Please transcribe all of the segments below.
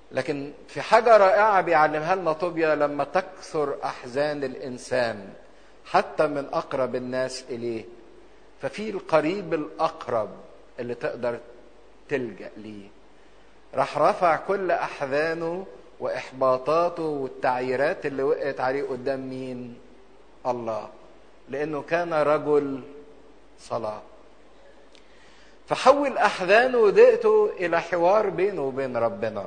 لكن في حاجة رائعة بيعلمها لنا طوبيا لما تكثر أحزان الإنسان حتى من أقرب الناس إليه ففي القريب الأقرب اللي تقدر تلجأ ليه راح رفع كل أحزانه وإحباطاته والتعييرات اللي وقعت عليه قدام مين الله لأنه كان رجل صلاة فحول أحزانه وضيقته إلى حوار بينه وبين ربنا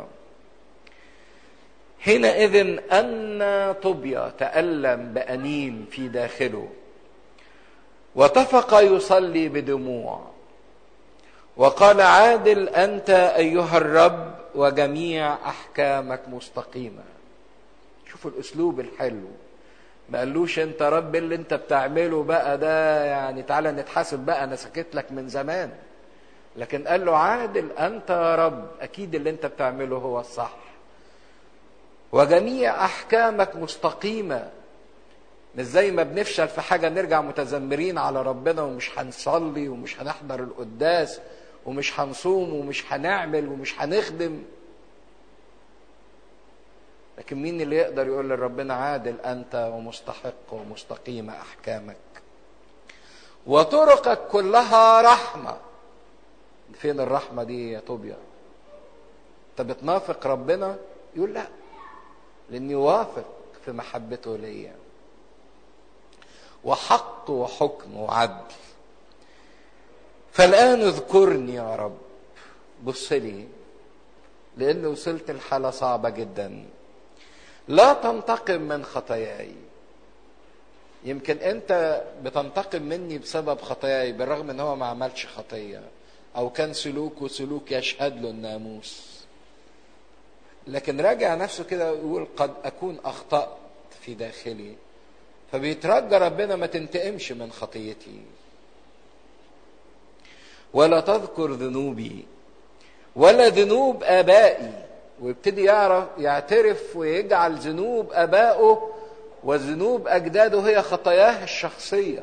حينئذ أن طوبيا تألم بأنين في داخله وطفق يصلي بدموع وقال عادل أنت أيها الرب وجميع أحكامك مستقيمة شوفوا الأسلوب الحلو ما قالوش انت رب اللي انت بتعمله بقى ده يعني تعالى نتحاسب بقى انا سكت لك من زمان لكن قال له عادل انت يا رب اكيد اللي انت بتعمله هو الصح وجميع احكامك مستقيمه مش زي ما بنفشل في حاجه نرجع متذمرين على ربنا ومش هنصلي ومش هنحضر القداس ومش هنصوم ومش هنعمل ومش هنخدم لكن مين اللي يقدر يقول لربنا عادل انت ومستحق ومستقيمه احكامك وطرقك كلها رحمه فين الرحمه دي يا طوبيا انت بتنافق ربنا يقول لا لاني واثق في محبته ليا وحق وحكم وعدل فالان اذكرني يا رب بص لي لان وصلت لحاله صعبه جدا لا تنتقم من خطاياي يمكن انت بتنتقم مني بسبب خطاياي بالرغم ان هو ما عملش خطيه او كان سلوكه سلوك يشهد له الناموس لكن راجع نفسه كده ويقول قد اكون اخطات في داخلي فبيترجى ربنا ما تنتقمش من خطيتي ولا تذكر ذنوبي ولا ذنوب ابائي ويبتدي يعرف يعترف ويجعل ذنوب ابائه وذنوب اجداده هي خطاياه الشخصيه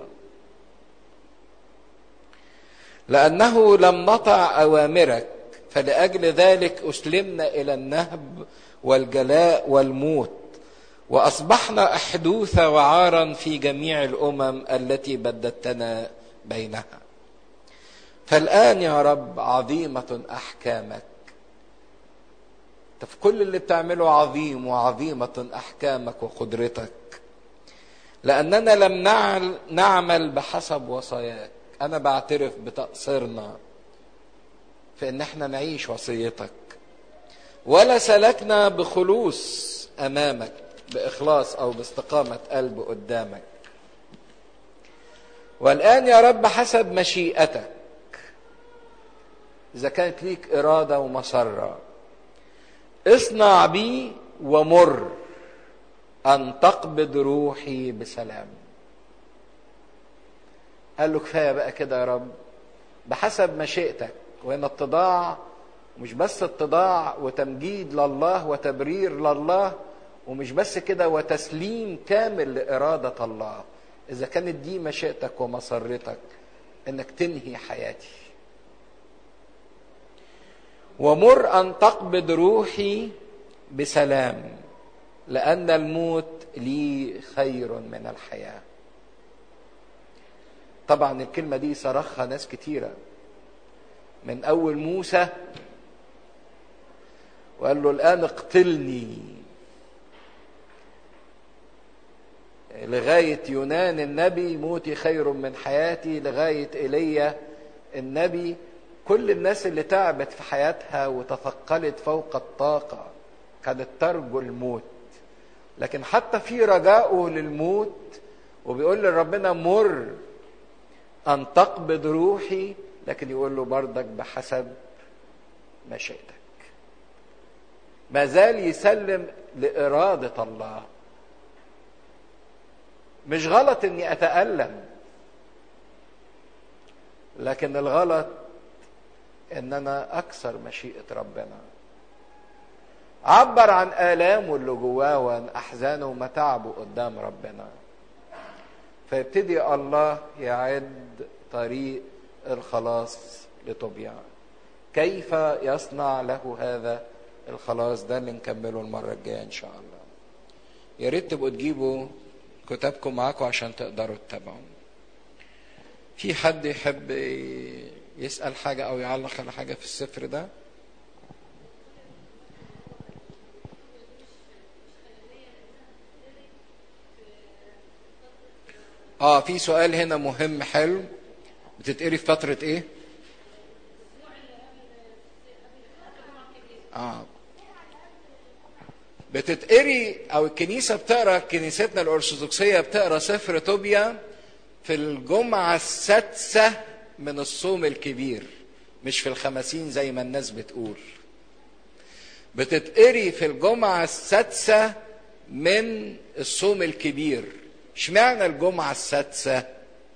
لانه لم نطع اوامرك فلاجل ذلك اسلمنا الى النهب والجلاء والموت واصبحنا احدوثا وعارا في جميع الامم التي بددتنا بينها فالان يا رب عظيمه احكامك انت في كل اللي بتعمله عظيم وعظيمه احكامك وقدرتك لاننا لم نعمل بحسب وصاياك انا بعترف بتقصيرنا في ان احنا نعيش وصيتك ولا سلكنا بخلوص امامك باخلاص او باستقامه قلب قدامك والان يا رب حسب مشيئتك اذا كانت ليك اراده ومسره اصنع بي ومر ان تقبض روحي بسلام قال له كفايه بقى كده يا رب بحسب مشيئتك وهنا اتضاع مش بس اتضاع وتمجيد لله وتبرير لله ومش بس كده وتسليم كامل لإرادة الله إذا كانت دي مشيئتك ومسرتك إنك تنهي حياتي ومر أن تقبض روحي بسلام لأن الموت لي خير من الحياة طبعا الكلمة دي صرخها ناس كتيرة من أول موسى وقال له الآن اقتلني لغاية يونان النبي موتي خير من حياتي لغاية إيليا النبي كل الناس اللي تعبت في حياتها وتثقلت فوق الطاقة كانت ترجو الموت لكن حتى في رجاؤه للموت وبيقول لربنا مر أن تقبض روحي لكن يقول له بردك بحسب مشيئتك ما زال يسلم لإرادة الله مش غلط اني اتألم لكن الغلط ان انا اكسر مشيئة ربنا عبر عن آلامه اللي جواه وعن أحزانه ومتاعبه قدام ربنا فيبتدي الله يعد طريق الخلاص لطبيعة كيف يصنع له هذا الخلاص ده اللي نكمله المرة الجاية إن شاء الله يا ريت تبقوا تجيبوا كتابكم معاكم عشان تقدروا تتابعوا في حد يحب يسأل حاجة أو يعلق على حاجة في السفر ده اه في سؤال هنا مهم حلو بتتقري في فترة ايه؟ اه بتتقري او الكنيسة بتقرا كنيستنا الارثوذكسية بتقرا سفر توبيا في الجمعة السادسة من الصوم الكبير مش في الخمسين زي ما الناس بتقول بتتقري في الجمعة السادسة من الصوم الكبير اشمعنى الجمعة السادسة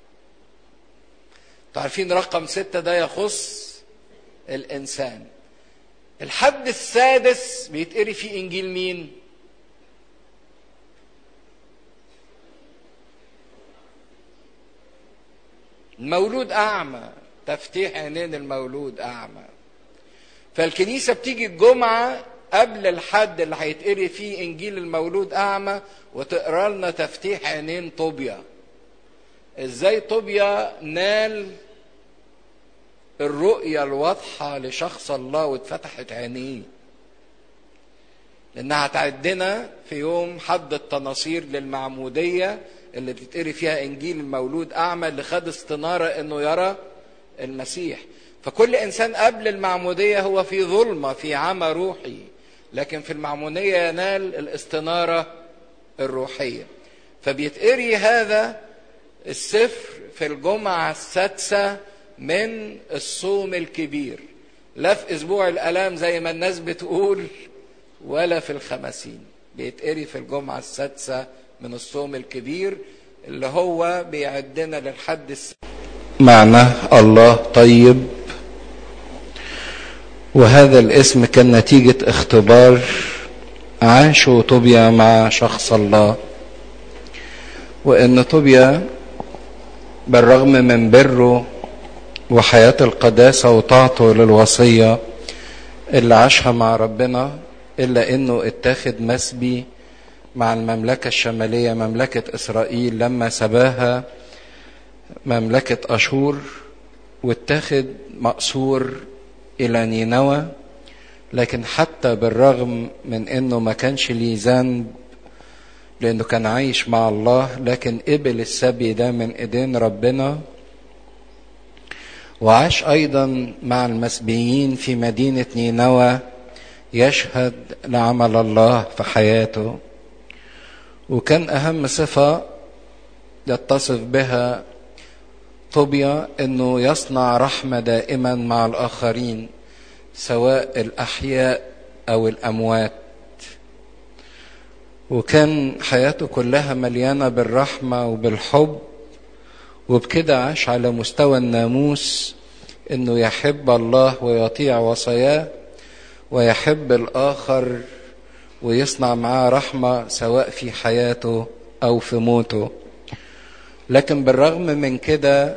تعرفين رقم ستة ده يخص الإنسان الحد السادس بيتقري فيه إنجيل مين المولود أعمى تفتيح عينين المولود أعمى فالكنيسة بتيجي الجمعة قبل الحد اللي هيتقري فيه إنجيل المولود أعمى وتقرا لنا تفتيح عينين طوبيا ازاي طوبيا نال الرؤية الواضحة لشخص الله واتفتحت عينيه لأنها هتعدنا في يوم حد التناصير للمعمودية اللي بتتقري فيها إنجيل المولود أعمى اللي خد استنارة إنه يرى المسيح فكل إنسان قبل المعمودية هو في ظلمة في عمى روحي لكن في المعمودية ينال الاستنارة الروحية فبيتقري هذا السفر في الجمعة السادسة من الصوم الكبير لا في أسبوع الألام زي ما الناس بتقول ولا في الخمسين بيتقري في الجمعة السادسة من الصوم الكبير اللي هو بيعدنا للحد الس... معناه الله طيب وهذا الاسم كان نتيجة اختبار عاشوا طوبيا مع شخص الله وان طوبيا بالرغم من بره وحياة القداسة وطاعته للوصية اللي عاشها مع ربنا إلا إنه اتاخد مسبي مع المملكة الشمالية مملكة إسرائيل لما سباها مملكة أشور واتاخد مقصور إلى نينوى لكن حتى بالرغم من إنه ما كانش ليه ذنب لأنه كان عايش مع الله لكن قبل السبي ده من إيدين ربنا وعاش أيضا مع المسبيين في مدينة نينوى يشهد لعمل الله في حياته وكان أهم صفة يتصف بها طوبيا أنه يصنع رحمة دائما مع الآخرين سواء الأحياء أو الأموات وكان حياته كلها مليانة بالرحمة وبالحب وبكده عاش على مستوى الناموس انه يحب الله ويطيع وصاياه ويحب الاخر ويصنع معاه رحمه سواء في حياته او في موته لكن بالرغم من كده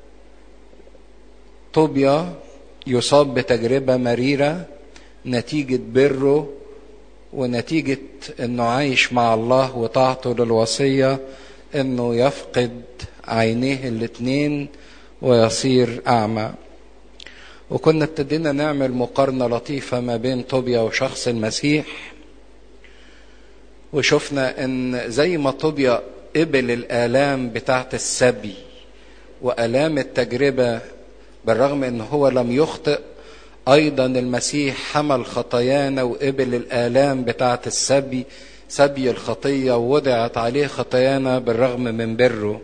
طوبيا يصاب بتجربه مريره نتيجه بره ونتيجه انه عايش مع الله وطاعته للوصيه انه يفقد عينيه الاتنين ويصير اعمى وكنا ابتدينا نعمل مقارنة لطيفة ما بين طوبيا وشخص المسيح وشفنا ان زي ما طوبيا قبل الآلام بتاعت السبي وآلام التجربة بالرغم ان هو لم يخطئ ايضا المسيح حمل خطايانا وقبل الآلام بتاعت السبي سبي الخطية ووضعت عليه خطايانا بالرغم من بره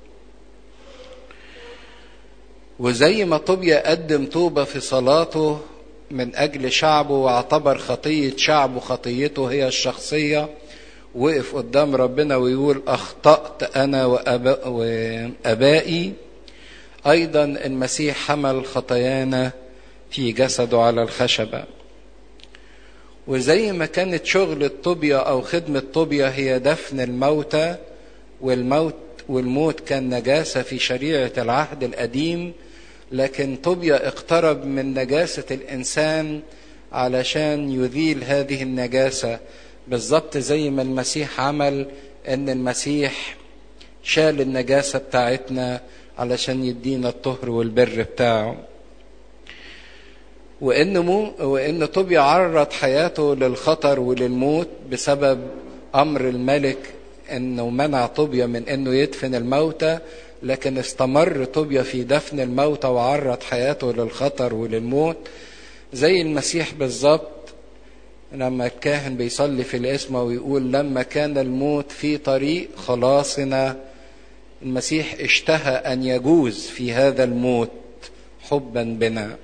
وزي ما طوبيا قدم توبة في صلاته من أجل شعبه واعتبر خطية شعبه خطيته هي الشخصية وقف قدام ربنا ويقول أخطأت أنا وأبا وأبائي أيضا المسيح حمل خطايانا في جسده على الخشبة وزي ما كانت شغل طوبيا أو خدمة طوبيا هي دفن الموتى والموت والموت كان نجاسة في شريعة العهد القديم لكن طوبيا اقترب من نجاسة الإنسان علشان يذيل هذه النجاسة بالظبط زي ما المسيح عمل ان المسيح شال النجاسة بتاعتنا علشان يدينا الطهر والبر بتاعه وان مو وان طوبيا عرض حياته للخطر وللموت بسبب امر الملك انه منع طوبيا من انه يدفن الموتى لكن استمر طوبيا في دفن الموتى وعرض حياته للخطر وللموت زي المسيح بالظبط لما الكاهن بيصلي في الاسم ويقول لما كان الموت في طريق خلاصنا المسيح اشتهى ان يجوز في هذا الموت حبا بنا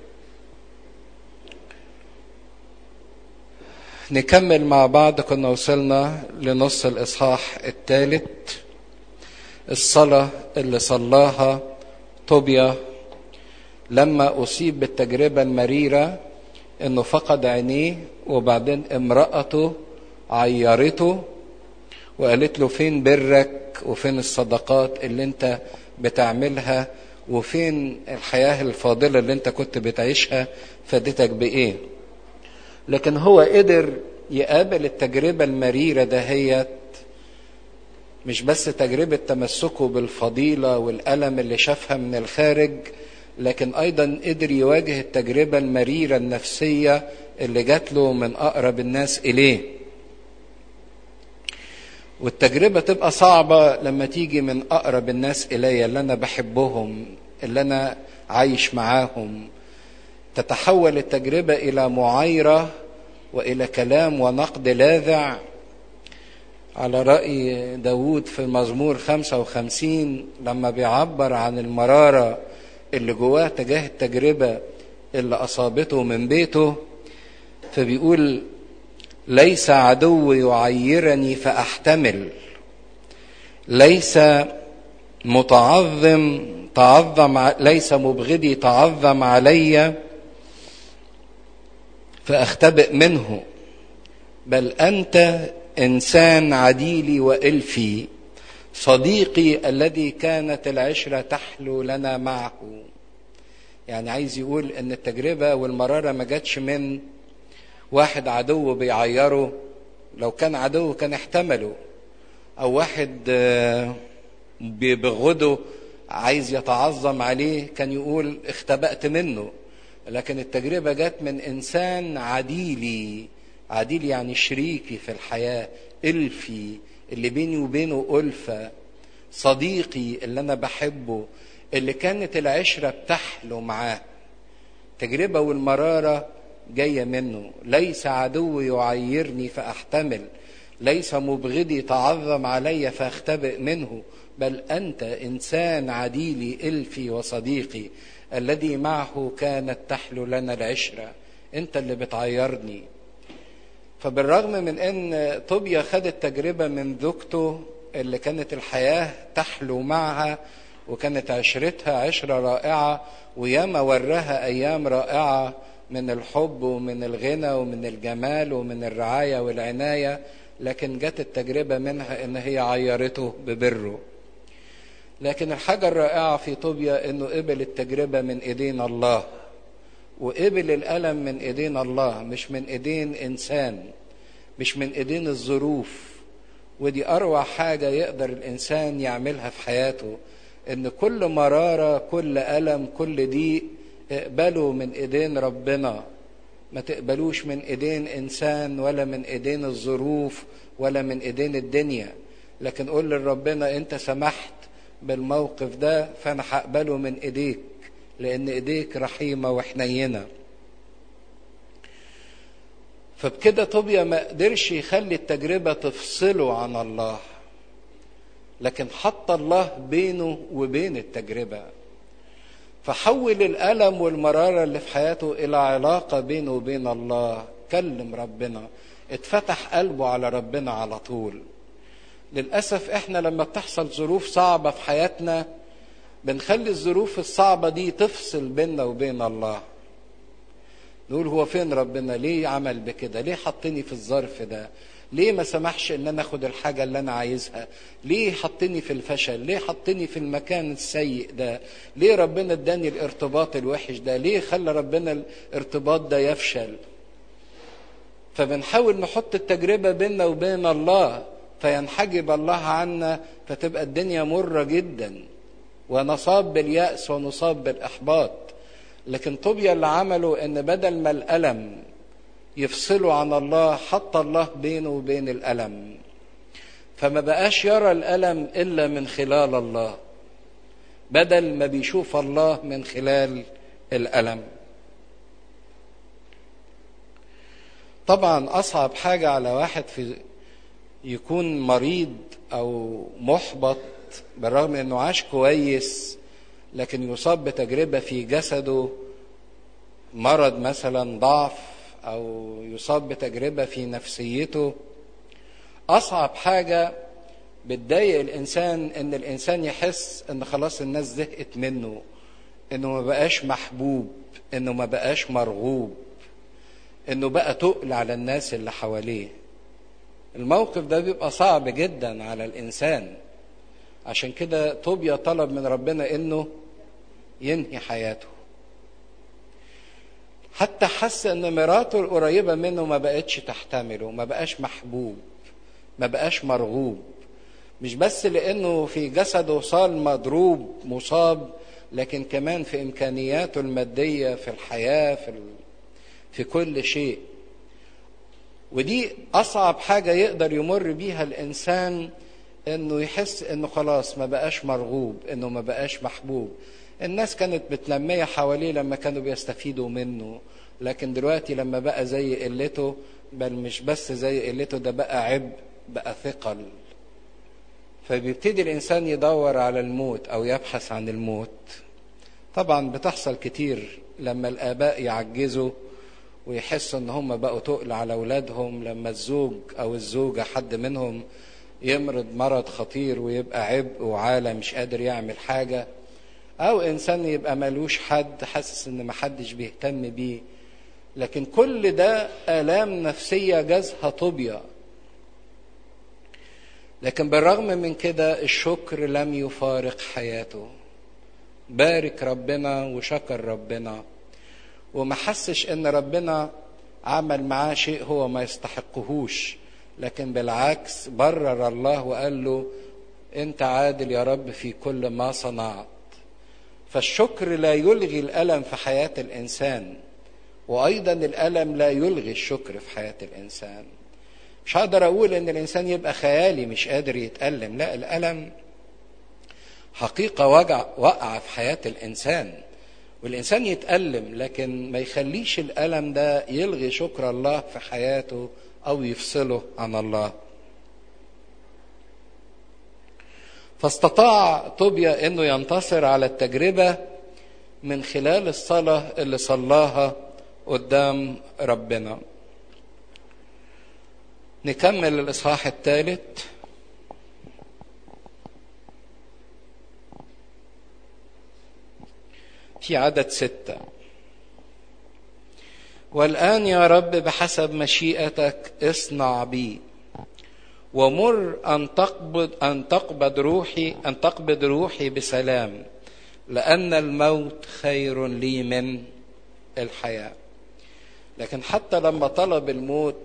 نكمل مع بعض كنا وصلنا لنص الاصحاح الثالث الصلاه اللي صلاها طوبيا لما اصيب بالتجربه المريره انه فقد عينيه وبعدين امراته عيرته وقالت له فين برك وفين الصدقات اللي انت بتعملها وفين الحياه الفاضله اللي انت كنت بتعيشها فادتك بايه لكن هو قدر يقابل التجربه المريره دهيت مش بس تجربه تمسكه بالفضيله والالم اللي شافها من الخارج لكن ايضا قدر يواجه التجربه المريره النفسيه اللي جات له من اقرب الناس اليه والتجربه تبقى صعبه لما تيجي من اقرب الناس الي اللي انا بحبهم اللي انا عايش معاهم تتحول التجربه الى معايره والى كلام ونقد لاذع على رأي داود في المزمور 55 لما بيعبر عن المرارة اللي جواه تجاه التجربة اللي أصابته من بيته فبيقول ليس عدو يعيرني فأحتمل ليس متعظم تعظم ليس مبغضي تعظم علي فأختبئ منه بل أنت إنسان عديلي وإلفي صديقي الذي كانت العشرة تحلو لنا معه يعني عايز يقول ان التجربة والمرارة ما جاتش من واحد عدو بيعيره لو كان عدو كان احتمله او واحد بيبغضه عايز يتعظم عليه كان يقول اختبأت منه لكن التجربة جت من انسان عديلي عديل يعني شريكي في الحياة ألفي اللي بيني وبينه ألفة صديقي اللي أنا بحبه اللي كانت العشرة بتحلو معاه تجربة والمرارة جاية منه ليس عدو يعيرني فأحتمل ليس مبغضي تعظم علي فأختبئ منه بل أنت إنسان عديلي ألفي وصديقي الذي معه كانت تحلو لنا العشرة أنت اللي بتعيرني فبالرغم من ان طوبيا خدت تجربة من زوجته اللي كانت الحياة تحلو معها وكانت عشرتها عشرة رائعة وياما وراها أيام رائعة من الحب ومن الغنى ومن الجمال ومن الرعاية والعناية لكن جت التجربة منها إن هي عيرته ببره لكن الحاجة الرائعة في طوبيا إنه قبل التجربة من إيدين الله وقبل الألم من إيدين الله مش من إيدين إنسان مش من إيدين الظروف ودي أروع حاجة يقدر الإنسان يعملها في حياته إن كل مرارة كل ألم كل ضيق اقبله من إيدين ربنا ما تقبلوش من إيدين إنسان ولا من إيدين الظروف ولا من إيدين الدنيا لكن قول لربنا أنت سمحت بالموقف ده فأنا هقبله من إيديك لأن إيديك رحيمة وحنينة فبكده طوبيا ما قدرش يخلي التجربة تفصله عن الله لكن حط الله بينه وبين التجربة فحول الألم والمرارة اللي في حياته إلى علاقة بينه وبين الله كلم ربنا اتفتح قلبه على ربنا على طول للأسف احنا لما بتحصل ظروف صعبة في حياتنا بنخلي الظروف الصعبة دي تفصل بيننا وبين الله نقول هو فين ربنا ليه عمل بكده ليه حطني في الظرف ده ليه ما سمحش ان انا اخد الحاجة اللي انا عايزها ليه حطني في الفشل ليه حطني في المكان السيء ده ليه ربنا اداني الارتباط الوحش ده ليه خلى ربنا الارتباط ده يفشل فبنحاول نحط التجربة بيننا وبين الله فينحجب الله عنا فتبقى الدنيا مرة جدا ونصاب باليأس ونصاب بالإحباط لكن طوبيا اللي عمله ان بدل ما الألم يفصله عن الله حط الله بينه وبين الألم فما بقاش يرى الألم إلا من خلال الله بدل ما بيشوف الله من خلال الألم طبعا أصعب حاجة على واحد في يكون مريض أو محبط بالرغم أنه عاش كويس لكن يصاب بتجربة في جسده مرض مثلا ضعف أو يصاب بتجربة في نفسيته أصعب حاجة بتضايق الإنسان إن الإنسان يحس إن خلاص الناس زهقت منه إنه ما بقاش محبوب إنه ما بقاش مرغوب إنه بقى تقل على الناس اللي حواليه الموقف ده بيبقى صعب جدا على الإنسان عشان كده طوبيا طلب من ربنا إنه ينهي حياته حتى حس ان مراته القريبة منه ما بقتش تحتمله ما بقاش محبوب ما بقاش مرغوب مش بس لانه في جسده صار مضروب مصاب لكن كمان في امكانياته الماديه في الحياه في ال... في كل شيء ودي اصعب حاجه يقدر يمر بيها الانسان انه يحس انه خلاص ما بقاش مرغوب انه ما بقاش محبوب الناس كانت بتلمية حواليه لما كانوا بيستفيدوا منه لكن دلوقتي لما بقى زي قلته بل مش بس زي قلته ده بقى عبء بقى ثقل فبيبتدي الانسان يدور على الموت او يبحث عن الموت طبعا بتحصل كتير لما الاباء يعجزوا ويحسوا ان هم بقوا تقل على اولادهم لما الزوج او الزوجه حد منهم يمرض مرض خطير ويبقى عبء وعالة مش قادر يعمل حاجة أو إنسان يبقى ملوش حد حاسس إن محدش بيهتم بيه لكن كل ده آلام نفسية جازها طوبيا لكن بالرغم من كده الشكر لم يفارق حياته بارك ربنا وشكر ربنا وما حسش ان ربنا عمل معاه شيء هو ما يستحقهوش لكن بالعكس برر الله وقال له انت عادل يا رب في كل ما صنعت فالشكر لا يلغي الالم في حياه الانسان وايضا الالم لا يلغي الشكر في حياه الانسان مش هقدر اقول ان الانسان يبقى خيالي مش قادر يتالم لا الالم حقيقه وجع وقع في حياه الانسان والانسان يتالم لكن ما يخليش الالم ده يلغي شكر الله في حياته او يفصله عن الله فاستطاع طوبيا انه ينتصر على التجربه من خلال الصلاه اللي صلاها قدام ربنا نكمل الاصحاح الثالث في عدد سته والآن يا رب بحسب مشيئتك اصنع بي ومر أن تقبض أن تقبض روحي أن تقبض روحي بسلام لأن الموت خير لي من الحياة لكن حتى لما طلب الموت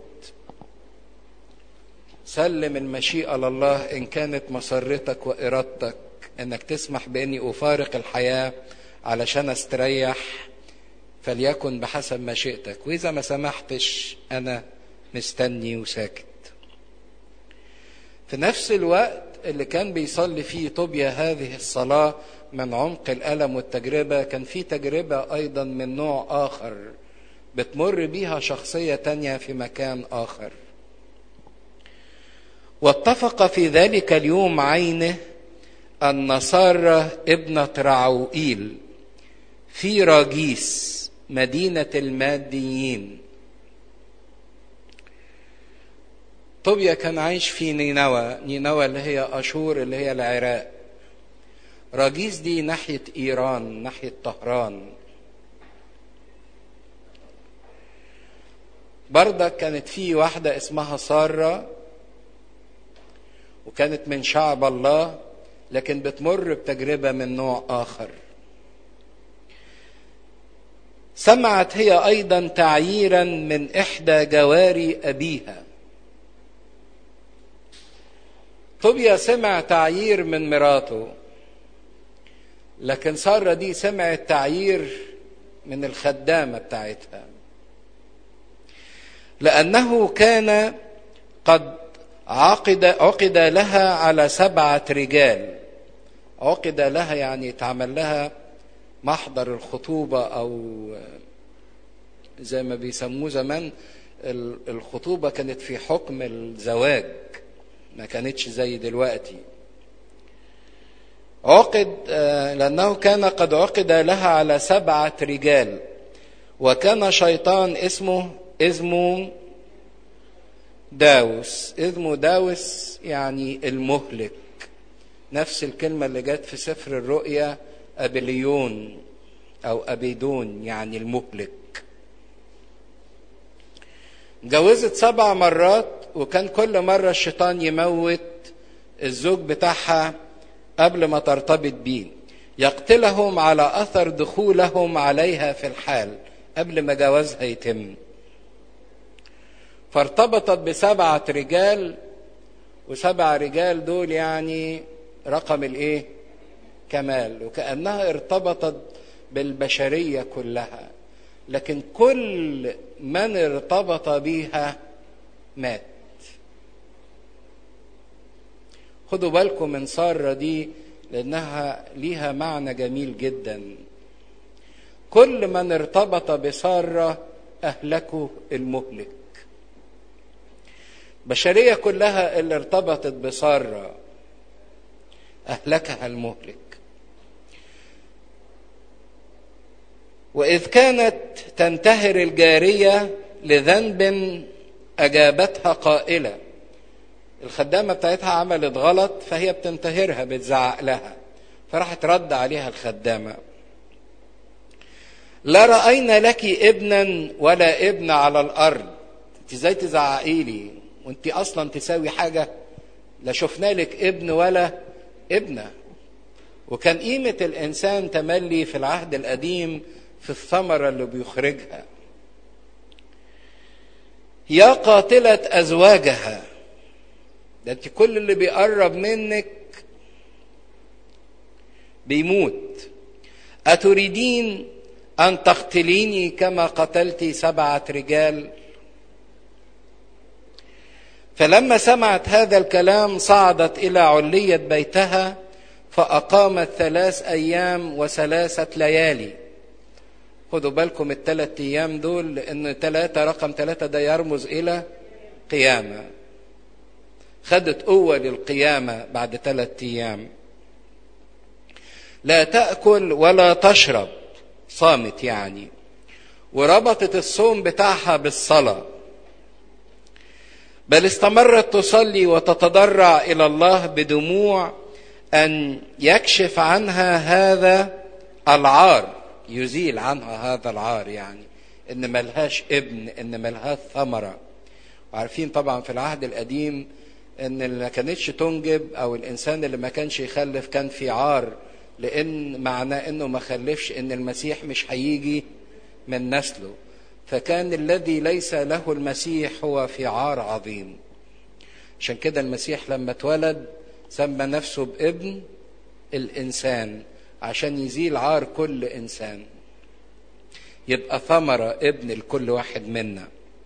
سلم المشيئة لله إن كانت مسرتك وإرادتك إنك تسمح بإني أفارق الحياة علشان استريح فليكن بحسب مشيئتك واذا ما سمحتش انا مستني وساكت في نفس الوقت اللي كان بيصلي فيه طوبيا هذه الصلاة من عمق الألم والتجربة كان في تجربة أيضا من نوع آخر بتمر بيها شخصية تانية في مكان آخر واتفق في ذلك اليوم عينه أن سارة ابنة رعوئيل في راجيس مدينة الماديين طوبيا كان عايش في نينوى نينوى اللي هي أشور اللي هي العراق راجيس دي ناحية إيران ناحية طهران برضك كانت في واحدة اسمها سارة وكانت من شعب الله لكن بتمر بتجربة من نوع آخر سمعت هي ايضا تعييرا من احدى جواري ابيها طوبيا سمع تعيير من مراته لكن سارة دي سمعت تعيير من الخدامة بتاعتها لأنه كان قد عقد عقد لها على سبعة رجال عقد لها يعني اتعمل لها محضر الخطوبة أو زي ما بيسموه زمان الخطوبة كانت في حكم الزواج ما كانتش زي دلوقتي عقد لأنه كان قد عقد لها على سبعة رجال وكان شيطان اسمه اسمه داوس اسمه داوس يعني المهلك نفس الكلمة اللي جت في سفر الرؤيا أبليون أو أبيدون يعني المهلك جوزت سبع مرات وكان كل مرة الشيطان يموت الزوج بتاعها قبل ما ترتبط بيه يقتلهم على أثر دخولهم عليها في الحال قبل ما جوازها يتم فارتبطت بسبعة رجال وسبع رجال دول يعني رقم الايه كمال وكأنها ارتبطت بالبشرية كلها لكن كل من ارتبط بيها مات خدوا بالكم من سارة دي لأنها ليها معنى جميل جدا كل من ارتبط بسارة أهلكه المهلك بشرية كلها اللي ارتبطت بسارة أهلكها المهلك وإذ كانت تنتهر الجارية لذنب أجابتها قائلة الخدامة بتاعتها عملت غلط فهي بتنتهرها بتزعق لها فراحت رد عليها الخدامة لا رأينا لك ابنا ولا ابن على الأرض انت ازاي تزعقي لي وانت اصلا تساوي حاجة لا شفنا لك ابن ولا ابنة وكان قيمة الإنسان تملي في العهد القديم في الثمرة اللي بيخرجها يا قاتلة أزواجها ده انت كل اللي بيقرب منك بيموت أتريدين أن تقتليني كما قتلت سبعة رجال فلما سمعت هذا الكلام صعدت إلى علية بيتها فأقامت ثلاث أيام وثلاثة ليالي خدوا بالكم الثلاث أيام دول لأن ثلاثة رقم ثلاثة ده يرمز إلى قيامة خدت قوة للقيامة بعد ثلاثة أيام لا تأكل ولا تشرب صامت يعني وربطت الصوم بتاعها بالصلاة بل استمرت تصلي وتتضرع إلى الله بدموع أن يكشف عنها هذا العار يزيل عنها هذا العار يعني إن ملهاش ابن إن ملهاش ثمرة وعارفين طبعا في العهد القديم ان اللي ما كانتش تنجب او الانسان اللي ما كانش يخلف كان في عار لان معناه انه ما خلفش ان المسيح مش هيجي من نسله فكان الذي ليس له المسيح هو في عار عظيم عشان كده المسيح لما اتولد سمى نفسه بابن الانسان عشان يزيل عار كل انسان يبقى ثمره ابن لكل واحد منا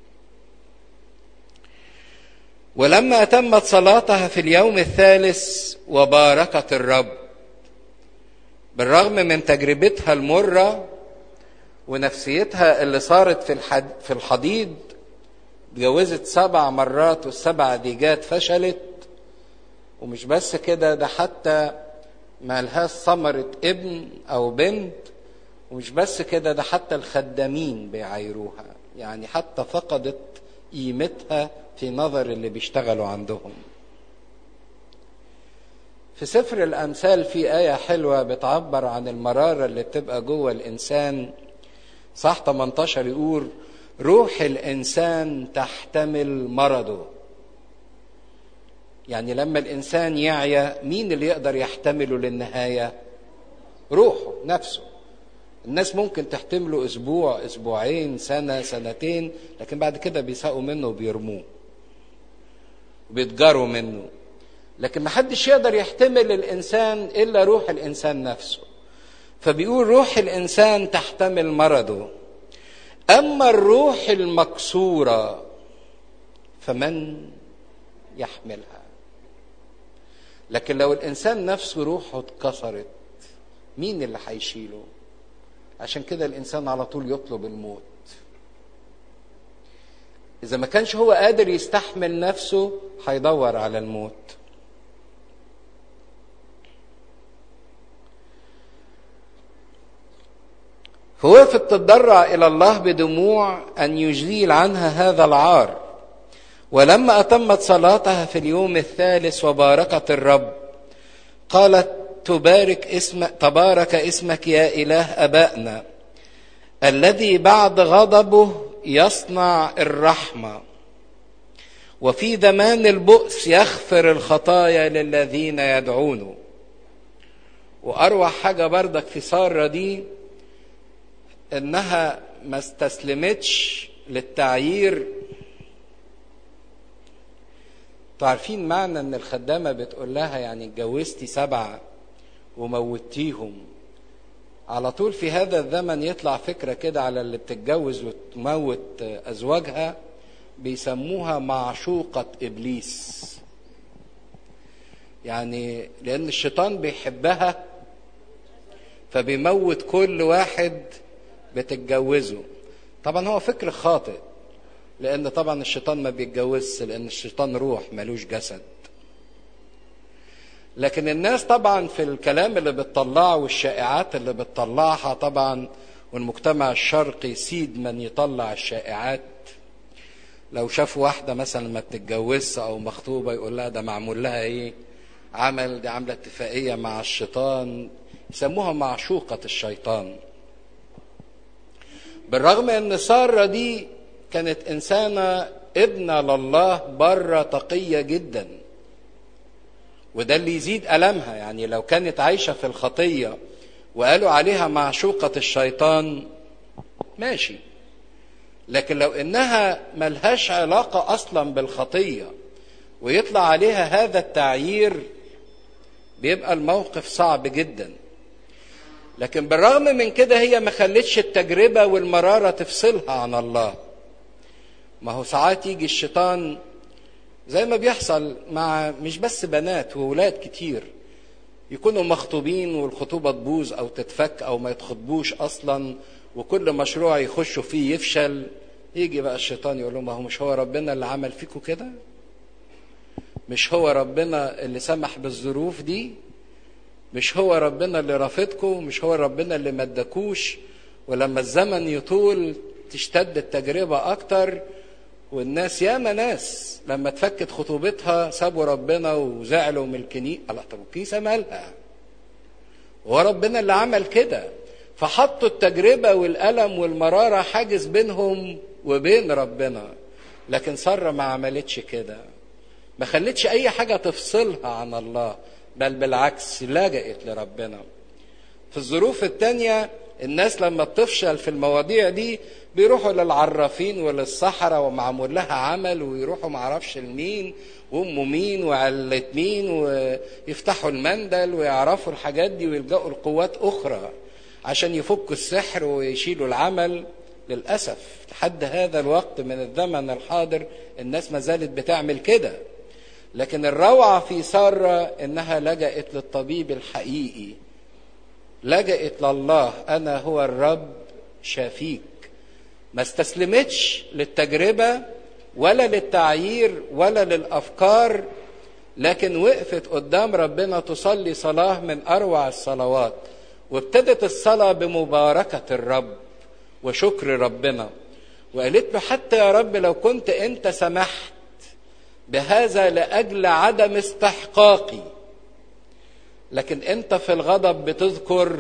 ولما تمت صلاتها في اليوم الثالث وباركت الرب بالرغم من تجربتها المره ونفسيتها اللي صارت في الحد في الحضيض اتجوزت سبع مرات والسبع ديجات فشلت ومش بس كده ده حتى ما لهاش ثمرة ابن أو بنت ومش بس كده ده حتى الخدامين بيعايروها يعني حتى فقدت قيمتها في نظر اللي بيشتغلوا عندهم في سفر الأمثال في آية حلوة بتعبر عن المرارة اللي بتبقى جوه الإنسان صح 18 يقول روح الإنسان تحتمل مرضه يعني لما الإنسان يعيا مين اللي يقدر يحتمله للنهاية روحه نفسه الناس ممكن تحتمله اسبوع اسبوعين سنه سنتين لكن بعد كده بيساقوا منه وبيرموه وبيتجروا منه لكن ما حدش يقدر يحتمل الانسان الا روح الانسان نفسه فبيقول روح الانسان تحتمل مرضه اما الروح المكسوره فمن يحملها لكن لو الانسان نفسه روحه اتكسرت مين اللي هيشيله عشان كده الانسان على طول يطلب الموت اذا ما كانش هو قادر يستحمل نفسه هيدور على الموت فوقفت تتضرع الى الله بدموع ان يزيل عنها هذا العار ولما اتمت صلاتها في اليوم الثالث وباركت الرب قالت تبارك اسم تبارك اسمك يا اله ابائنا الذي بعد غضبه يصنع الرحمه وفي زمان البؤس يغفر الخطايا للذين يدعونه واروع حاجه بردك في ساره دي انها ما استسلمتش للتعيير عارفين معنى ان الخدامه بتقول لها يعني اتجوزتي سبعه وموتيهم على طول في هذا الزمن يطلع فكره كده على اللي بتتجوز وتموت ازواجها بيسموها معشوقه ابليس يعني لان الشيطان بيحبها فبيموت كل واحد بتتجوزه طبعا هو فكر خاطئ لان طبعا الشيطان ما بيتجوزش لان الشيطان روح ملوش جسد لكن الناس طبعا في الكلام اللي بتطلعه والشائعات اللي بتطلعها طبعا والمجتمع الشرقي سيد من يطلع الشائعات لو شاف واحدة مثلا ما بتتجوزش أو مخطوبة يقول لها ده معمول لها إيه؟ عمل دي عاملة اتفاقية مع الشيطان يسموها معشوقة الشيطان بالرغم ان ساره دي كانت انسانه ابنه لله بره تقيه جدا وده اللي يزيد المها يعني لو كانت عايشه في الخطيه وقالوا عليها معشوقه الشيطان ماشي لكن لو انها ملهاش علاقه اصلا بالخطيه ويطلع عليها هذا التعيير بيبقى الموقف صعب جدا لكن بالرغم من كده هي ما خلتش التجربه والمراره تفصلها عن الله ما هو ساعات يجي الشيطان زي ما بيحصل مع مش بس بنات وولاد كتير يكونوا مخطوبين والخطوبه تبوظ او تتفك او ما يتخطبوش اصلا وكل مشروع يخشوا فيه يفشل يجي بقى الشيطان يقول لهم ما هو مش هو ربنا اللي عمل فيكم كده مش هو ربنا اللي سمح بالظروف دي مش هو ربنا اللي رافضكم مش هو ربنا اللي ما اداكوش ولما الزمن يطول تشتد التجربة أكتر والناس ياما ناس لما اتفكت خطوبتها سابوا ربنا وزعلوا من الكنيسة الله طب الكنيسة مالها هو ربنا اللي عمل كده فحطوا التجربة والألم والمرارة حاجز بينهم وبين ربنا لكن سارة ما عملتش كده ما خلتش أي حاجة تفصلها عن الله بل بالعكس لجأت لربنا في الظروف التانية الناس لما بتفشل في المواضيع دي بيروحوا للعرافين وللصحراء ومعمول لها عمل ويروحوا معرفش لمين وامه مين وعلة مين ويفتحوا المندل ويعرفوا الحاجات دي ويلجأوا لقوات أخرى عشان يفكوا السحر ويشيلوا العمل للأسف لحد هذا الوقت من الزمن الحاضر الناس ما زالت بتعمل كده لكن الروعة في سارة إنها لجأت للطبيب الحقيقي لجأت لله أنا هو الرب شافيك ما استسلمتش للتجربة ولا للتعيير ولا للأفكار لكن وقفت قدام ربنا تصلي صلاة من أروع الصلوات وابتدت الصلاة بمباركة الرب وشكر ربنا وقالت له حتى يا رب لو كنت أنت سمحت بهذا لاجل عدم استحقاقي لكن انت في الغضب بتذكر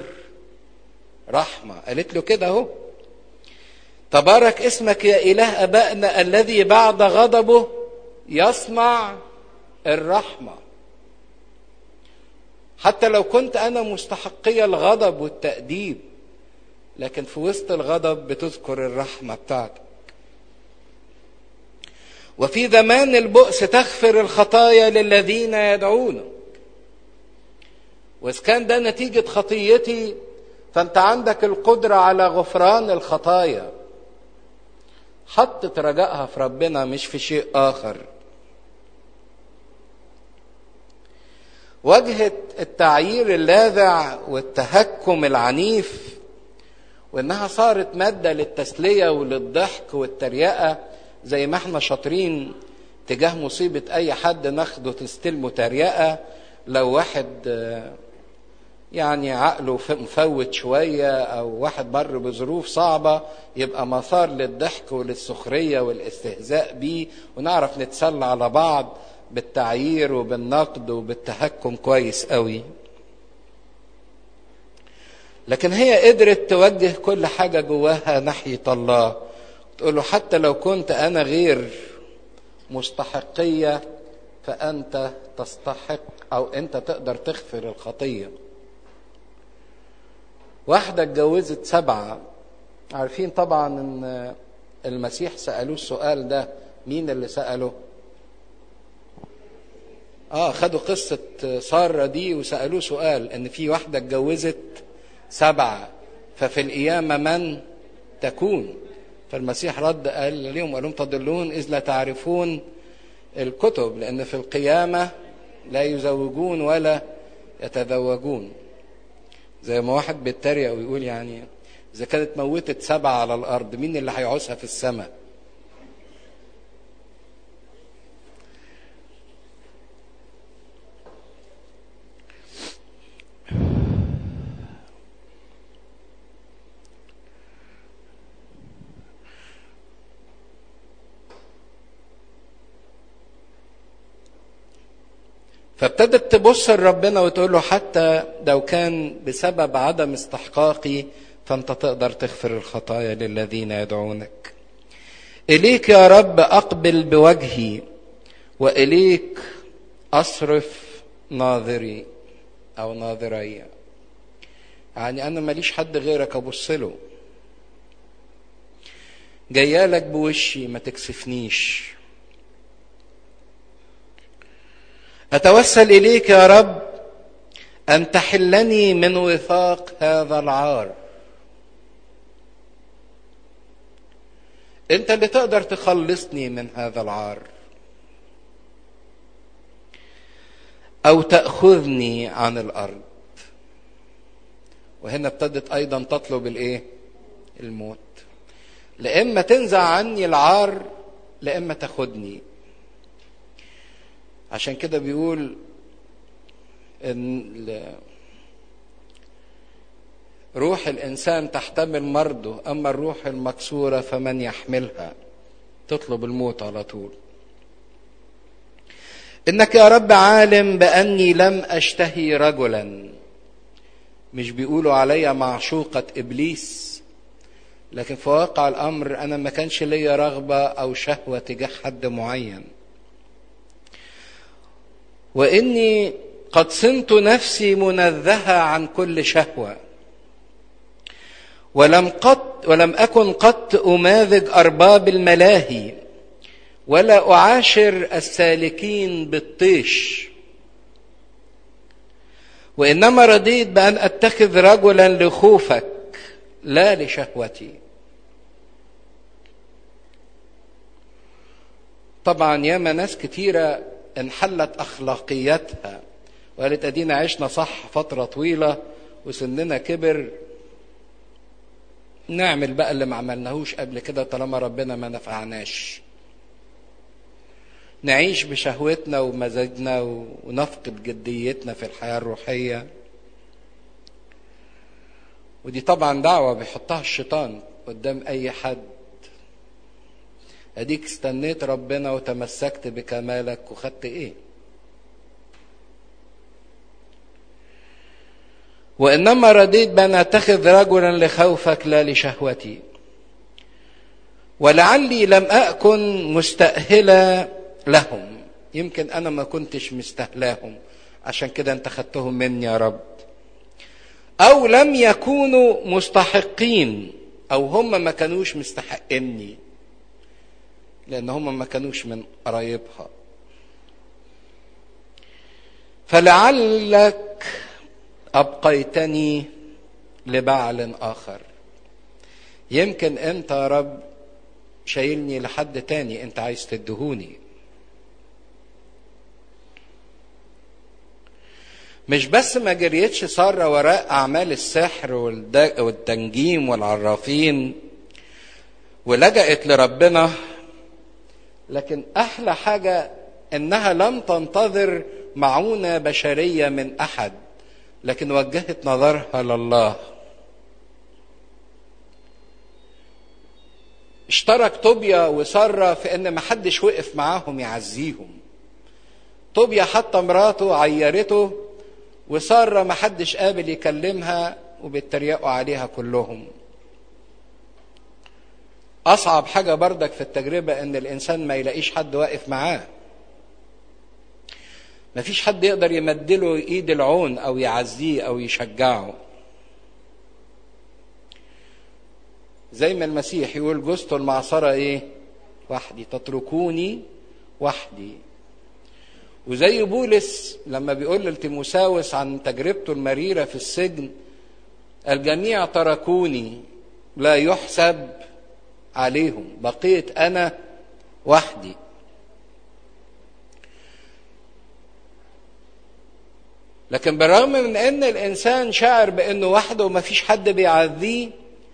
رحمه قالت له كده اهو تبارك اسمك يا اله ابائنا الذي بعد غضبه يصنع الرحمه حتى لو كنت انا مستحقي الغضب والتاديب لكن في وسط الغضب بتذكر الرحمة بتاعتك وفي زمان البؤس تغفر الخطايا للذين يدعونك وإذا كان ده نتيجة خطيتي فأنت عندك القدرة على غفران الخطايا حطت رجائها في ربنا مش في شيء آخر واجهت التعيير اللاذع والتهكم العنيف وانها صارت ماده للتسليه وللضحك والتريقه زي ما احنا شاطرين تجاه مصيبه اي حد ناخده تستلمه تريقه لو واحد يعني عقله مفوت شويه او واحد مر بظروف صعبه يبقى مثار للضحك وللسخريه والاستهزاء بيه ونعرف نتسلى على بعض بالتعيير وبالنقد وبالتهكم كويس قوي لكن هي قدرت توجه كل حاجه جواها ناحيه الله تقول له حتى لو كنت انا غير مستحقيه فانت تستحق او انت تقدر تغفر الخطيه واحده اتجوزت سبعه عارفين طبعا ان المسيح سالوه السؤال ده مين اللي ساله اه خدوا قصة سارة دي وسألوه سؤال ان في واحدة اتجوزت سبعة ففي القيامة من تكون فالمسيح رد قال لهم قال لهم تضلون إذ لا تعرفون الكتب لأن في القيامة لا يزوجون ولا يتزوجون زي ما واحد بيتريق ويقول يعني إذا كانت موتت سبعة على الأرض مين اللي هيعوزها في السماء فابتدت تبص لربنا وتقول له حتى لو كان بسبب عدم استحقاقي فانت تقدر تغفر الخطايا للذين يدعونك اليك يا رب اقبل بوجهي واليك اصرف ناظري او ناظري يعني انا ماليش حد غيرك ابص له جايالك بوشي ما تكسفنيش اتوسل اليك يا رب ان تحلني من وثاق هذا العار انت اللي تقدر تخلصني من هذا العار او تاخذني عن الارض وهنا ابتدت ايضا تطلب الايه الموت لاما تنزع عني العار لاما تاخدني عشان كده بيقول ان روح الانسان تحتمل مرضه اما الروح المكسوره فمن يحملها تطلب الموت على طول انك يا رب عالم باني لم اشتهي رجلا مش بيقولوا عليا معشوقه ابليس لكن في واقع الامر انا ما كانش ليا رغبه او شهوه تجاه حد معين واني قد صنت نفسي منزهه عن كل شهوه ولم قط ولم اكن قط اماذج ارباب الملاهي ولا اعاشر السالكين بالطيش وانما رضيت بان اتخذ رجلا لخوفك لا لشهوتي طبعا ياما ناس كتيره انحلت اخلاقياتها وقالت ادينا عشنا صح فتره طويله وسننا كبر نعمل بقى اللي ما عملناهوش قبل كده طالما ربنا ما نفعناش نعيش بشهوتنا ومزاجنا ونفقد جديتنا في الحياه الروحيه ودي طبعا دعوه بيحطها الشيطان قدام اي حد اديك استنيت ربنا وتمسكت بكمالك وخدت ايه وانما رضيت بان اتخذ رجلا لخوفك لا لشهوتي ولعلي لم اكن مستاهله لهم يمكن انا ما كنتش مستهلاهم عشان كده انت خدتهم مني يا رب او لم يكونوا مستحقين او هم ما كانوش مستحقيني لان هم ما كانوش من قرايبها فلعلك ابقيتني لبعل اخر يمكن انت يا رب شايلني لحد تاني انت عايز تدهوني مش بس ما جريتش سارة وراء أعمال السحر والتنجيم والعرافين ولجأت لربنا لكن أحلى حاجة إنها لم تنتظر معونة بشرية من أحد لكن وجهت نظرها لله اشترك طوبيا وسارة في ان محدش وقف معاهم يعزيهم طوبيا حتى مراته عيرته وسارة محدش قابل يكلمها وبيتريقوا عليها كلهم اصعب حاجة بردك في التجربة ان الانسان ما يلاقيش حد واقف معاه مفيش حد يقدر يمدله ايد العون او يعزيه او يشجعه زي ما المسيح يقول جزت المعصرة ايه وحدي تتركوني وحدي وزي بولس لما بيقول لتيموساوس عن تجربته المريرة في السجن الجميع تركوني لا يحسب عليهم بقيت أنا وحدي لكن بالرغم من ان الانسان شاعر بانه وحده وما فيش حد بيعذيه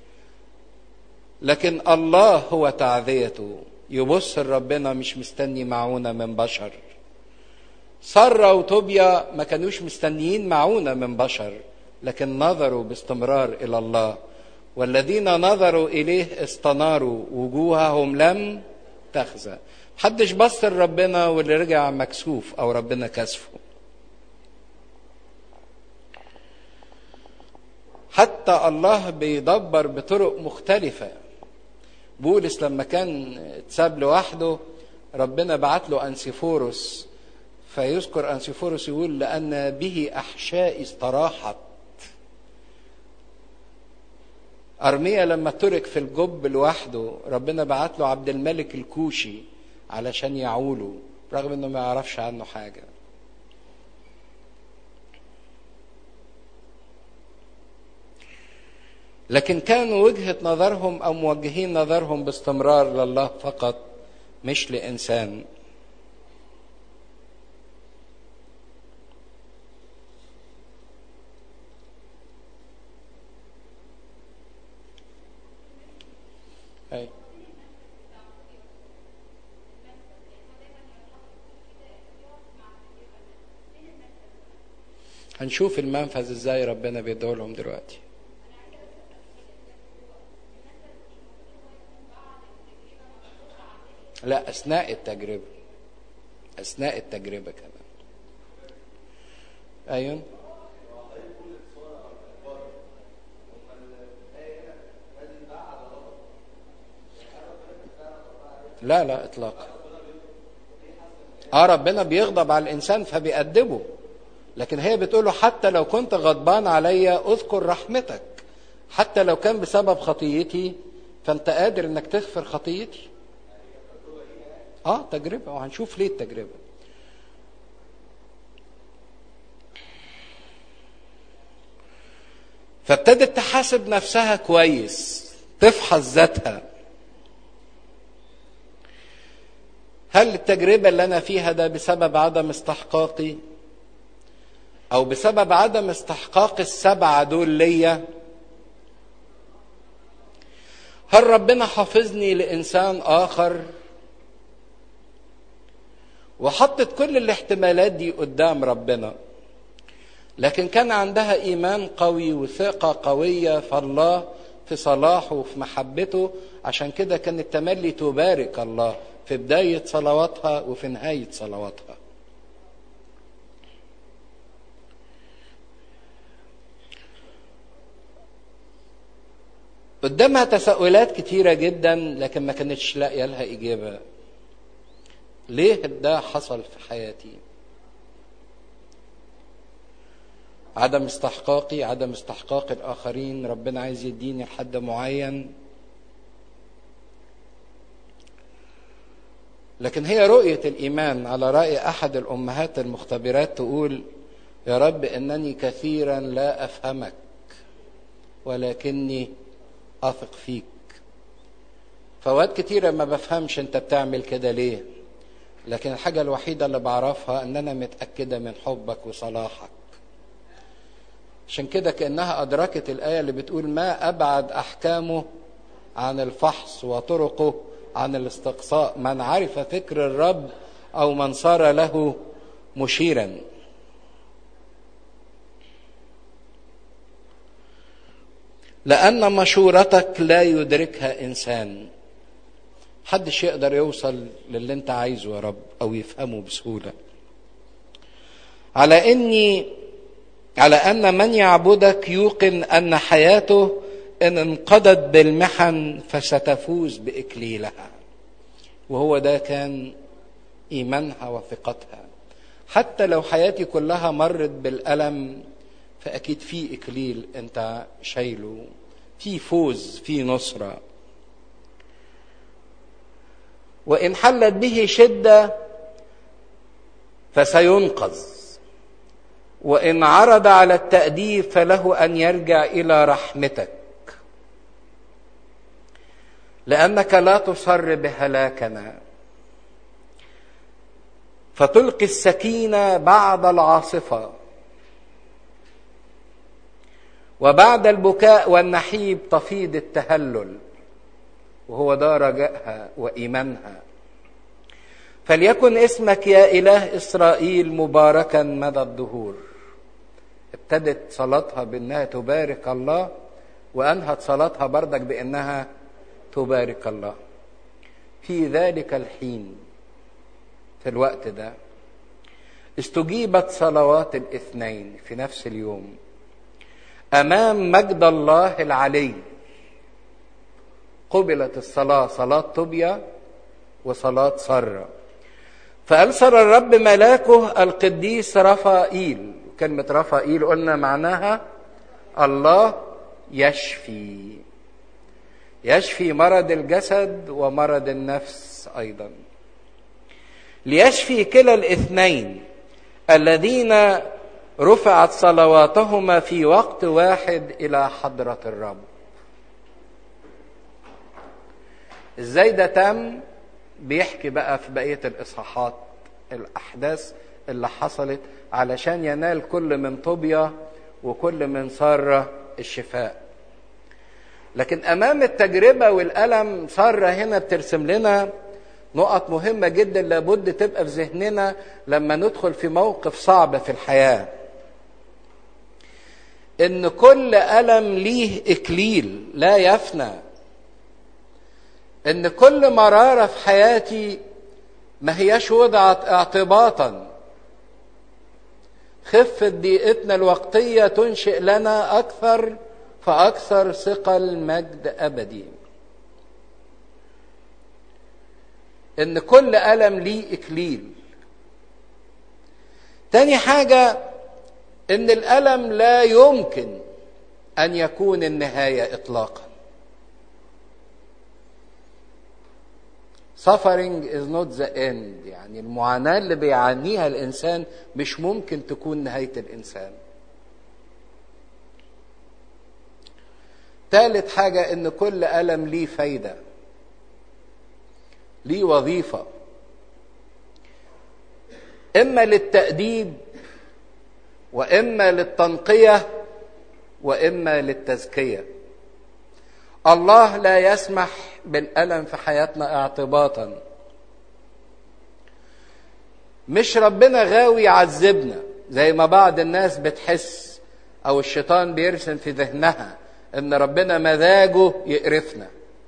لكن الله هو تعذيته يبص لربنا مش مستني معونة من بشر سارة وطوبيا ما كانوش مستنيين معونة من بشر لكن نظروا باستمرار إلى الله والذين نظروا إليه استناروا وجوههم لم تخزى محدش بص لربنا واللي رجع مكسوف أو ربنا كسفه حتى الله بيدبر بطرق مختلفة بولس لما كان اتساب لوحده ربنا بعت له أنسيفوروس فيذكر أنسيفوروس يقول لأن به أحشائي استراحت أرميا لما ترك في الجب لوحده ربنا بعت له عبد الملك الكوشي علشان يعوله رغم انه ما يعرفش عنه حاجه لكن كانوا وجهة نظرهم أو موجهين نظرهم باستمرار لله فقط مش لإنسان أي. هنشوف المنفذ ازاي ربنا بيدولهم دلوقتي لا اثناء التجربه اثناء التجربه كمان ايوه لا لا اطلاقا اه ربنا بيغضب على الانسان فبيأدبه لكن هي بتقول له حتى لو كنت غضبان عليا اذكر رحمتك حتى لو كان بسبب خطيتي فانت قادر انك تغفر خطيتي اه تجربه وهنشوف ليه التجربه فابتدت تحاسب نفسها كويس تفحص ذاتها هل التجربة اللي أنا فيها ده بسبب عدم استحقاقي أو بسبب عدم استحقاق السبعة دول ليا هل ربنا حافظني لإنسان آخر وحطت كل الاحتمالات دي قدام ربنا لكن كان عندها ايمان قوي وثقه قويه في الله في صلاحه وفي محبته عشان كده كانت تملي تبارك الله في بدايه صلواتها وفي نهايه صلواتها قدامها تساؤلات كتيره جدا لكن ما كانتش لاقيه لها اجابه ليه ده حصل في حياتي عدم استحقاقي عدم استحقاق الآخرين ربنا عايز يديني لحد معين لكن هي رؤية الإيمان على رأي أحد الأمهات المختبرات تقول يا رب إنني كثيرا لا أفهمك ولكني أثق فيك فوقت كتيرة ما بفهمش أنت بتعمل كده ليه لكن الحاجة الوحيدة اللي بعرفها أن أنا متأكدة من حبك وصلاحك عشان كده كأنها أدركت الآية اللي بتقول ما أبعد أحكامه عن الفحص وطرقه عن الاستقصاء من عرف فكر الرب أو من صار له مشيرا لأن مشورتك لا يدركها إنسان حدش يقدر يوصل للي انت عايزه يا رب او يفهمه بسهولة على اني على ان من يعبدك يوقن ان حياته ان انقضت بالمحن فستفوز باكليلها وهو ده كان ايمانها وثقتها حتى لو حياتي كلها مرت بالالم فاكيد في اكليل انت شايله في فوز في نصره وان حلت به شده فسينقذ وان عرض على التاديب فله ان يرجع الى رحمتك لانك لا تصر بهلاكنا فتلقي السكينه بعد العاصفه وبعد البكاء والنحيب تفيض التهلل وهو ده رجائها وايمانها فليكن اسمك يا اله اسرائيل مباركا مدى الدهور ابتدت صلاتها بانها تبارك الله وانهت صلاتها بردك بانها تبارك الله في ذلك الحين في الوقت ده استجيبت صلوات الاثنين في نفس اليوم امام مجد الله العلي قبلت الصلاة صلاة طوبيا وصلاة سرة فأرسل الرب ملاكه القديس رفائيل كلمة رفائيل قلنا معناها الله يشفي يشفي مرض الجسد ومرض النفس أيضا ليشفي كلا الاثنين الذين رفعت صلواتهما في وقت واحد إلى حضرة الرب ازاي ده تم بيحكي بقى في بقيه الاصحاحات الاحداث اللي حصلت علشان ينال كل من طوبيا وكل من ساره الشفاء لكن امام التجربه والالم ساره هنا بترسم لنا نقط مهمه جدا لابد تبقى في ذهننا لما ندخل في موقف صعب في الحياه ان كل الم ليه اكليل لا يفنى ان كل مراره في حياتي ما هياش وضعت اعتباطا خفة ضيقتنا الوقتية تنشئ لنا أكثر فأكثر ثقل مجد أبدي إن كل ألم ليه إكليل تاني حاجة إن الألم لا يمكن أن يكون النهاية إطلاقا suffering is not the end يعني المعاناة اللي بيعانيها الإنسان مش ممكن تكون نهاية الإنسان ثالث حاجة إن كل ألم ليه فايدة ليه وظيفة إما للتأديب وإما للتنقية وإما للتزكية الله لا يسمح بالألم في حياتنا اعتباطا مش ربنا غاوي يعذبنا زي ما بعض الناس بتحس او الشيطان بيرسم في ذهنها ان ربنا مزاجه يقرفنا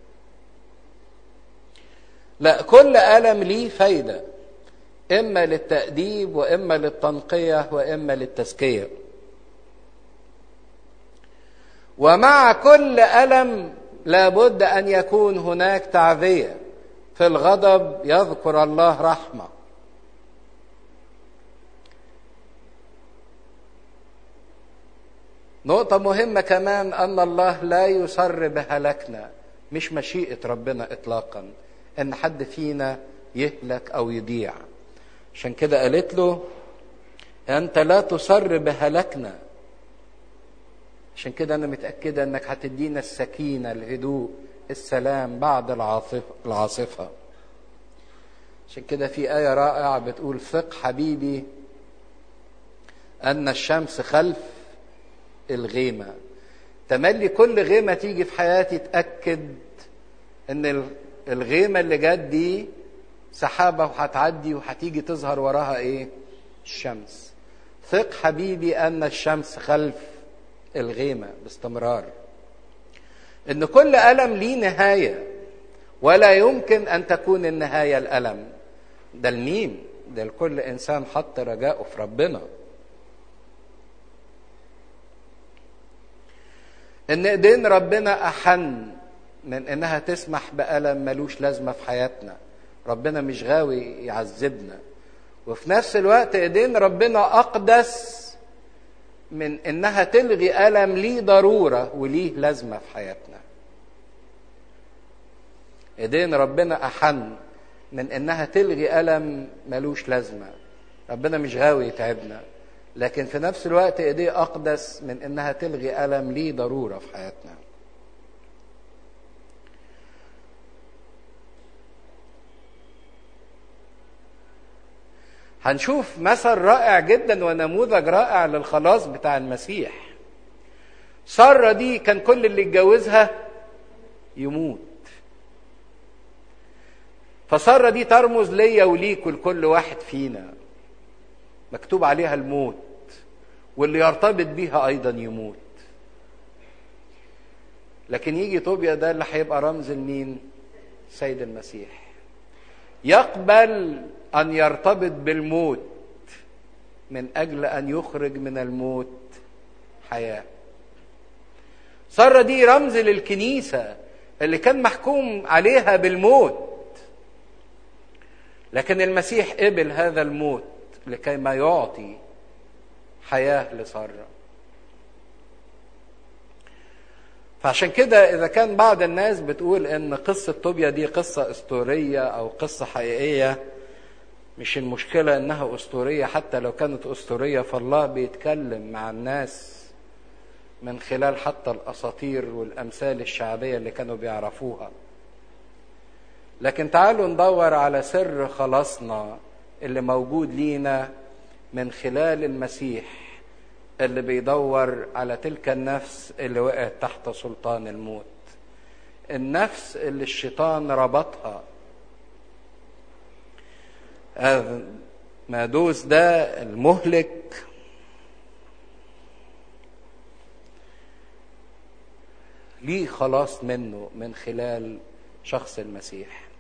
لا كل ألم ليه فايدة إما للتأديب وإما للتنقية وإما للتزكية ومع كل ألم لابد أن يكون هناك تعذية في الغضب يذكر الله رحمة نقطة مهمة كمان أن الله لا يسر بهلكنا مش مشيئة ربنا إطلاقا أن حد فينا يهلك أو يضيع عشان كده قالت له أنت لا تسر بهلكنا عشان كده أنا متأكدة أنك هتدينا السكينة الهدوء السلام بعد العاصفة, العاصفة. عشان كده في آية رائعة بتقول ثق حبيبي أن الشمس خلف الغيمة تملي كل غيمة تيجي في حياتي تأكد أن الغيمة اللي جت دي سحابة وهتعدي وهتيجي تظهر وراها إيه؟ الشمس ثق حبيبي أن الشمس خلف الغيمة باستمرار ان كل الم ليه نهايه ولا يمكن ان تكون النهايه الالم ده المين ده لكل انسان حط رجاءه في ربنا ان ايدين ربنا احن من انها تسمح بالم ملوش لازمه في حياتنا ربنا مش غاوي يعذبنا وفي نفس الوقت ايدين ربنا اقدس من انها تلغي الم ليه ضروره وليه لازمه في حياتنا ايدين ربنا احن من انها تلغي الم ملوش لازمه ربنا مش غاوي يتعبنا لكن في نفس الوقت ايديه اقدس من انها تلغي الم ليه ضروره في حياتنا هنشوف مثل رائع جدا ونموذج رائع للخلاص بتاع المسيح سارة دي كان كل اللي اتجوزها يموت فسارة دي ترمز ليا وليك ولكل واحد فينا مكتوب عليها الموت واللي يرتبط بيها ايضا يموت لكن يجي طوبيا ده اللي هيبقى رمز لمين سيد المسيح يقبل ان يرتبط بالموت من اجل ان يخرج من الموت حياه ساره دي رمز للكنيسه اللي كان محكوم عليها بالموت لكن المسيح قبل هذا الموت لكي ما يعطي حياه لساره فعشان كده اذا كان بعض الناس بتقول ان قصه طوبيا دي قصه اسطوريه او قصه حقيقيه مش المشكله انها اسطوريه حتى لو كانت اسطوريه فالله بيتكلم مع الناس من خلال حتى الاساطير والامثال الشعبيه اللي كانوا بيعرفوها لكن تعالوا ندور على سر خلاصنا اللي موجود لينا من خلال المسيح اللي بيدور على تلك النفس اللي وقعت تحت سلطان الموت النفس اللي الشيطان ربطها مادوس ده المهلك ليه خلاص منه من خلال شخص المسيح